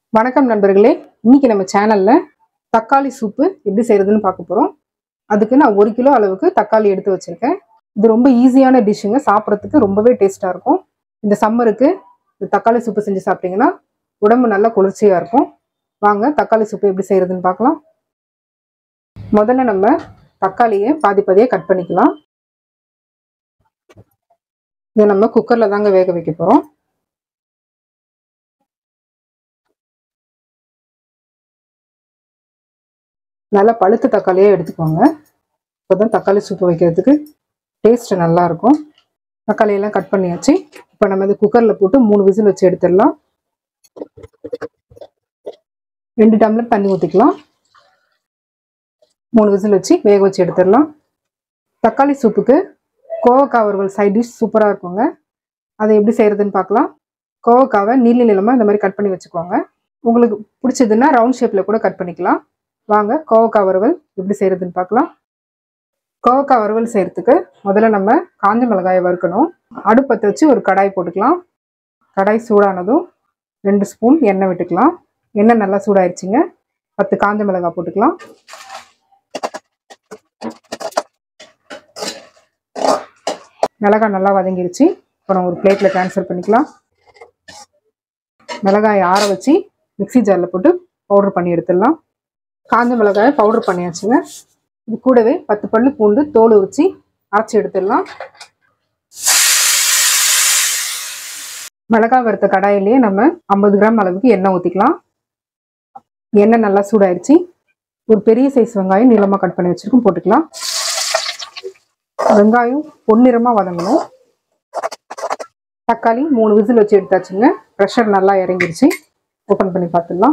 வணக்கம் நண்பர்களே இன்னைக்கு நம்ம சேனல்ல தக்காளி சூப்பு எப்படி செய்யறதுன்னு பார்க்க போறோம் அதுக்கு நான் ஒரு கிலோ அளவுக்கு தக்காளி எடுத்து வச்சிருக்கேன் இது ரொம்ப ஈஸியான டிஷ்ஷுங்க சாப்பிட்றதுக்கு ரொம்பவே டேஸ்டா இருக்கும் இந்த சம்மருக்கு இந்த தக்காளி சூப்பு செஞ்சு சாப்பிட்டீங்கன்னா உடம்பு நல்லா குளிர்ச்சியா இருக்கும் வாங்க தக்காளி சூப்பு எப்படி செய்யறதுன்னு பார்க்கலாம் முதல்ல நம்ம தக்காளியை பாதி பாதியாக கட் பண்ணிக்கலாம் இதை நம்ம குக்கர்ல தாங்க வேக வைக்க போறோம் நல்லா பழுத்த தக்காளியாக எடுத்துக்கோங்க இப்போதான் தக்காளி சூப்பு வைக்கிறதுக்கு டேஸ்ட் நல்லா இருக்கும் தக்காளியெல்லாம் கட் பண்ணியாச்சு இப்போ நம்ம இது குக்கரில் போட்டு மூணு விசில் வச்சு எடுத்துடலாம் ரெண்டு டம்ளர் தண்ணி ஊற்றிக்கலாம் மூணு விசில் வச்சு வேக வச்சு எடுத்துடலாம் தக்காளி சூப்புக்கு கோவக்காய் வறுவல் சைட் டிஷ் சூப்பராக இருக்குங்க அதை எப்படி செய்கிறதுன்னு பார்க்கலாம் கோவக்காவை நீல நிலமாக இந்த மாதிரி கட் பண்ணி வச்சுக்கோங்க உங்களுக்கு பிடிச்சதுன்னா ரவுண்ட் ஷேப்பில் கூட கட் பண்ணிக்கலாம் வாங்க கோவக்காய் வறுவல் எப்படி செய்கிறதுன்னு பார்க்கலாம் கோவக்காய் வறுவல் செய்கிறதுக்கு முதல்ல நம்ம காஞ்ச மிளகாயை வறுக்கணும் அடுப்பத்தை வச்சு ஒரு கடாய் போட்டுக்கலாம் கடாய் சூடானதும் ரெண்டு ஸ்பூன் எண்ணெய் விட்டுக்கலாம் எண்ணெய் நல்லா சூடாயிருச்சுங்க பத்து காஞ்ச மிளகாய் போட்டுக்கலாம் மிளகாய் நல்லா வதங்கிருச்சு இப்போ நம்ம ஒரு பிளேட்டில் ட்ரான்ஸ்ஃபர் பண்ணிக்கலாம் மிளகாயை ஆற வச்சு மிக்ஸி ஜாரில் போட்டு பவுடர் பண்ணி எடுத்துடலாம் காஞ்ச மிளகாயை பவுடர் பண்ணியாச்சுங்க இது கூடவே பத்து பல்லு பூண்டு தோல் உரிச்சு அரைச்சி எடுத்துடலாம் மிளகாய் வறுத்த கடாயிலேயே நம்ம ஐம்பது கிராம் அளவுக்கு எண்ணெய் ஊற்றிக்கலாம் எண்ணெய் நல்லா சூடாயிருச்சு ஒரு பெரிய சைஸ் வெங்காயம் நீளமாக கட் பண்ணி வச்சிருக்கோம் போட்டுக்கலாம் வெங்காயம் பொன்னிறமாக வதங்கணும் தக்காளி மூணு விசில் வச்சு எடுத்தாச்சுங்க ப்ரெஷர் நல்லா இறங்கிருச்சு ஓப்பன் பண்ணி பார்த்துடலாம்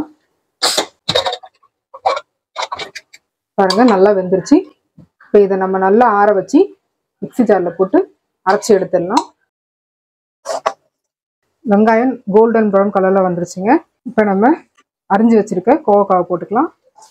பாருங்க நல்லா வெந்துருச்சு இப்போ இதை நம்ம நல்லா ஆற வச்சு மிக்ஸி ஜாரில் போட்டு அரைச்சி எடுத்துடலாம் வெங்காயம் கோல்டன் ப்ரௌன் கலரில் வந்துருச்சுங்க இப்போ நம்ம அரிஞ்சு வச்சிருக்க கோவக்காவை போட்டுக்கலாம்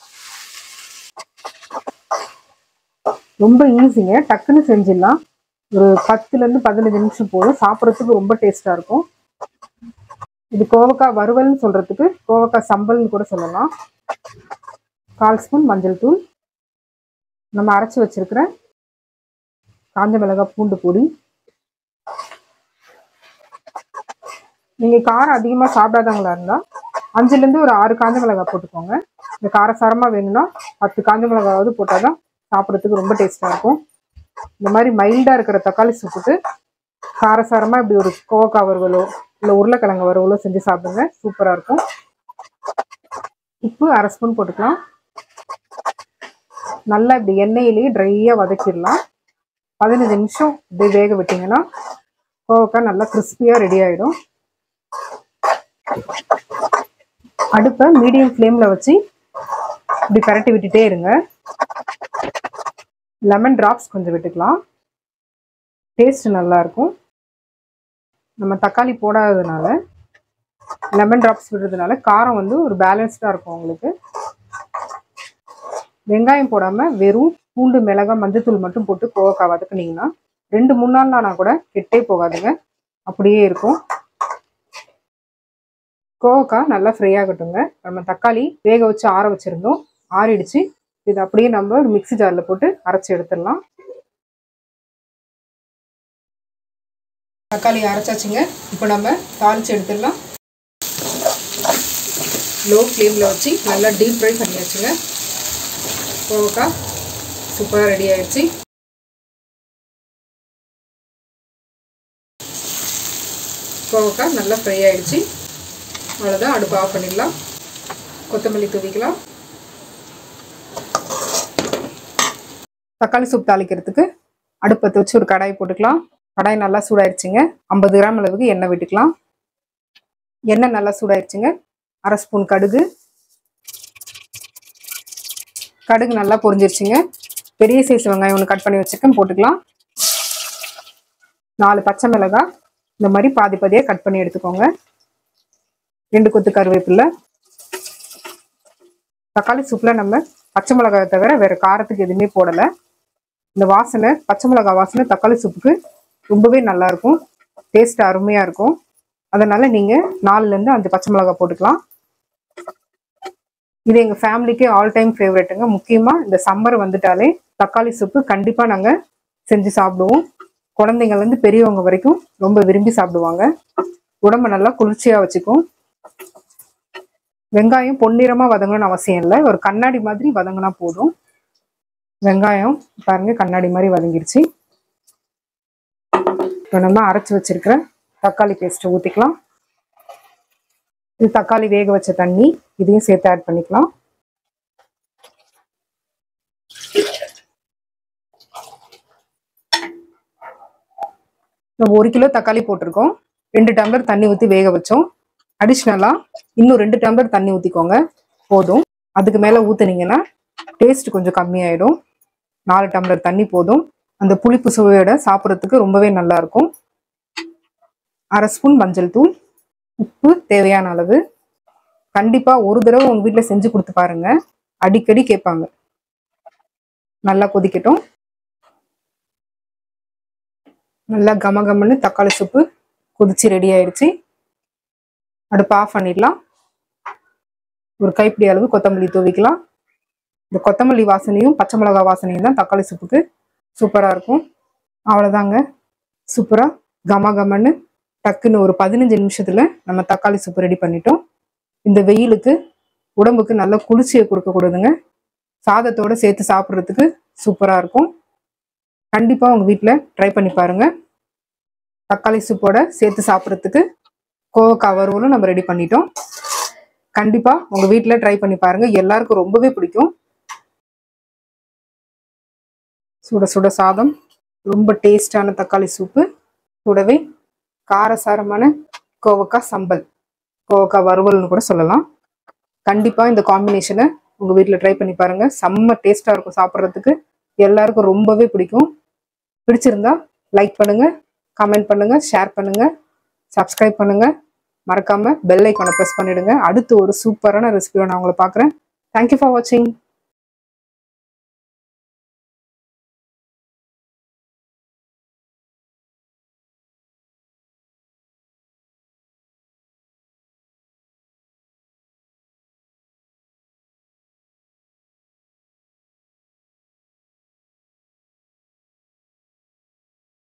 ரொம்ப ஈஸிங்க டக்குன்னு செஞ்சிடலாம் ஒரு பத்துலேருந்து பதினஞ்சு நிமிஷம் போதும் சாப்பிட்றதுக்கு ரொம்ப டேஸ்ட்டாக இருக்கும் இது கோவக்காய் வறுவல்னு சொல்கிறதுக்கு கோவக்காய் சம்பல்னு கூட சொல்லலாம் கால் ஸ்பூன் மஞ்சள் தூள் நம்ம அரைச்சி வச்சிருக்கிற காஞ்ச மிளகாய் பூண்டு பொடி நீங்கள் காரம் அதிகமாக சாப்பிடாதவங்களா இருந்தால் அஞ்சுலேருந்து ஒரு ஆறு காஞ்ச மிளகாய் போட்டுக்கோங்க இந்த காரசாரமாக வேணும்னா பத்து காஞ்ச மிளகாவது போட்டால் தான் சாப்பிட்றதுக்கு ரொம்ப டேஸ்ட்டாக இருக்கும் இந்த மாதிரி மைல்டாக இருக்கிற தக்காளி சூப்புக்கு காரசாரமாக இப்படி ஒரு கோவக்காய் வறுவலோ இல்லை உருளைக்கிழங்கு வறுவலோ செஞ்சு சாப்பிடுங்க சூப்பராக இருக்கும் உப்பு அரை ஸ்பூன் போட்டுக்கலாம் நல்லா இப்படி எண்ணெயிலேயே ட்ரையாக வதக்கிடலாம் பதினஞ்சு நிமிஷம் இப்படி வேக விட்டிங்கன்னா கோவக்காய் நல்லா கிறிஸ்பியாக ரெடி ஆகிடும் அடுப்பை மீடியம் ஃப்ளேமில் வச்சு இப்படி பரட்டி விட்டுட்டே இருங்க லெமன் டிராப்ஸ் கொஞ்சம் விட்டுக்கலாம் டேஸ்ட் நல்லா இருக்கும் நம்ம தக்காளி போடாததுனால லெமன் டிராப்ஸ் விடுறதுனால காரம் வந்து ஒரு பேலன்ஸ்டாக இருக்கும் உங்களுக்கு வெங்காயம் போடாமல் வெறும் பூண்டு மிளகாய் மஞ்சத்தூள் மட்டும் போட்டு கோவக்காய் வதக்குனீங்கன்னா ரெண்டு மூணு நாள் ஆனால் கூட கெட்டே போகாதுங்க அப்படியே இருக்கும் கோவக்காய் நல்லா ஃப்ரை ஆகட்டுங்க நம்ம தக்காளி வேக வச்சு ஆற வச்சுருந்தோம் ஆறிடுச்சு இது அப்படியே நம்ம ஒரு மிக்ஸி ஜாரில் போட்டு அரைச்சி எடுத்துடலாம் தக்காளி அரைச்சாச்சுங்க இப்போ நம்ம தாளிச்சு எடுத்துடலாம் லோ ஃப்ளேமில் வச்சு நல்லா டீப் ஃப்ரை பண்ணியாச்சுங்க கோவக்காய் சூப்பராக ரெடி ஆயிடுச்சு கோவக்காய் நல்லா ஃப்ரை ஆயிடுச்சு அவ்வளோதான் அடுப்பு ஆஃப் பண்ணிடலாம் கொத்தமல்லி தூவிக்கலாம் தக்காளி சூப் தாளிக்கிறதுக்கு அடுப்பத்தை வச்சு ஒரு கடாய் போட்டுக்கலாம் கடாய் நல்லா சூடாயிருச்சுங்க ஐம்பது கிராம் அளவுக்கு எண்ணெய் விட்டுக்கலாம் எண்ணெய் நல்லா சூடாயிருச்சுங்க அரை ஸ்பூன் கடுகு கடுகு நல்லா பொரிஞ்சிருச்சுங்க பெரிய சைஸ் வெங்காயம் ஒன்று கட் பண்ணி வச்சுருக்கேன் போட்டுக்கலாம் நாலு பச்சை மிளகாய் இந்த மாதிரி பாதி பாதியாக கட் பண்ணி எடுத்துக்கோங்க ரெண்டு கொத்து கருவேப்பில்லை தக்காளி சூப்பில் நம்ம பச்சை மிளகாய் தவிர வேறு காரத்துக்கு எதுவுமே போடலை இந்த வாசனை பச்சை மிளகாய் வாசனை தக்காளி சூப்புக்கு ரொம்பவே நல்லா இருக்கும் டேஸ்ட் அருமையாக இருக்கும் அதனால் நீங்கள் நாலுலேருந்து அஞ்சு பச்சை மிளகாய் போட்டுக்கலாம் இது எங்கள் ஃபேமிலிக்கு ஆல் டைம் ஃபேவரெட்டுங்க முக்கியமாக இந்த சம்மர் வந்துட்டாலே தக்காளி சூப்பு கண்டிப்பாக நாங்கள் செஞ்சு சாப்பிடுவோம் குழந்தைங்கள்லேருந்து பெரியவங்க வரைக்கும் ரொம்ப விரும்பி சாப்பிடுவாங்க உடம்ப நல்லா குளிர்ச்சியாக வச்சுக்கும் வெங்காயம் பொன்னிறமாக வதங்கணும்னு அவசியம் இல்லை ஒரு கண்ணாடி மாதிரி வதங்கினா போதும் வெங்காயம் பாருங்க கண்ணாடி மாதிரி வதங்கிருச்சு இப்போ நம்ம அரைச்சி வச்சிருக்கிற தக்காளி பேஸ்ட்டை ஊற்றிக்கலாம் இது தக்காளி வேக வச்ச தண்ணி இதையும் சேர்த்து ஆட் பண்ணிக்கலாம் நம்ம ஒரு கிலோ தக்காளி போட்டிருக்கோம் ரெண்டு டம்ளர் தண்ணி ஊற்றி வேக வச்சோம் அடிஷ்னலாக இன்னும் ரெண்டு டம்ளர் தண்ணி ஊற்றிக்கோங்க போதும் அதுக்கு மேலே ஊற்றுனீங்கன்னா டேஸ்ட் கொஞ்சம் கம்மியாயிடும் நாலு டம்ளர் தண்ணி போதும் அந்த புளிப்பு சுவையோட சாப்பிட்றதுக்கு ரொம்பவே நல்லா இருக்கும் அரை ஸ்பூன் மஞ்சள் தூள் உப்பு தேவையான அளவு கண்டிப்பாக ஒரு தடவை உங்கள் வீட்டில் செஞ்சு கொடுத்து பாருங்க அடிக்கடி கேட்பாங்க நல்லா கொதிக்கட்டும் நல்லா கம கமன்னு தக்காளி சூப்பு கொதிச்சு ரெடி ஆயிடுச்சு அடுப்பு ஆஃப் பண்ணிடலாம் ஒரு கைப்பிடி அளவு கொத்தமல்லி தூவிக்கலாம் இந்த கொத்தமல்லி வாசனையும் பச்சை மிளகா வாசனையும் தான் தக்காளி சூப்புக்கு சூப்பராக இருக்கும் அவ்வளோதாங்க சூப்பராக கம கமன்னு டக்குன்னு ஒரு பதினஞ்சு நிமிஷத்தில் நம்ம தக்காளி சூப்பு ரெடி பண்ணிட்டோம் இந்த வெயிலுக்கு உடம்புக்கு நல்ல குளிர்ச்சியை கொடுக்கக்கூடாதுங்க சாதத்தோடு சேர்த்து சாப்பிட்றதுக்கு சூப்பராக இருக்கும் கண்டிப்பாக உங்கள் வீட்டில் ட்ரை பண்ணி பாருங்கள் தக்காளி சூப்போட சேர்த்து சாப்பிட்றதுக்கு கோவக்காய் வறுவலும் நம்ம ரெடி பண்ணிட்டோம் கண்டிப்பாக உங்கள் வீட்டில் ட்ரை பண்ணி பாருங்கள் எல்லாருக்கும் ரொம்பவே பிடிக்கும் சுட சுட சாதம் ரொம்ப டேஸ்டான தக்காளி சூப்பு கூடவே காரசாரமான கோவக்காய் சம்பல் கோவக்காய் வறுவல்னு கூட சொல்லலாம் கண்டிப்பாக இந்த காம்பினேஷனை உங்கள் வீட்டில் ட்ரை பண்ணி பாருங்கள் செம்ம டேஸ்ட்டாக இருக்கும் சாப்பிட்றதுக்கு எல்லாருக்கும் ரொம்பவே பிடிக்கும் பிடிச்சிருந்தா லைக் பண்ணுங்கள் கமெண்ட் பண்ணுங்கள் ஷேர் பண்ணுங்கள் சப்ஸ்கிரைப் பண்ணுங்கள் மறக்காமல் பெல் ஐக்கானை ப்ரெஸ் பண்ணிடுங்க அடுத்து ஒரு சூப்பரான ரெசிபியோட நான் உங்களை பார்க்குறேன் தேங்க்யூ ஃபார் வாட்சிங்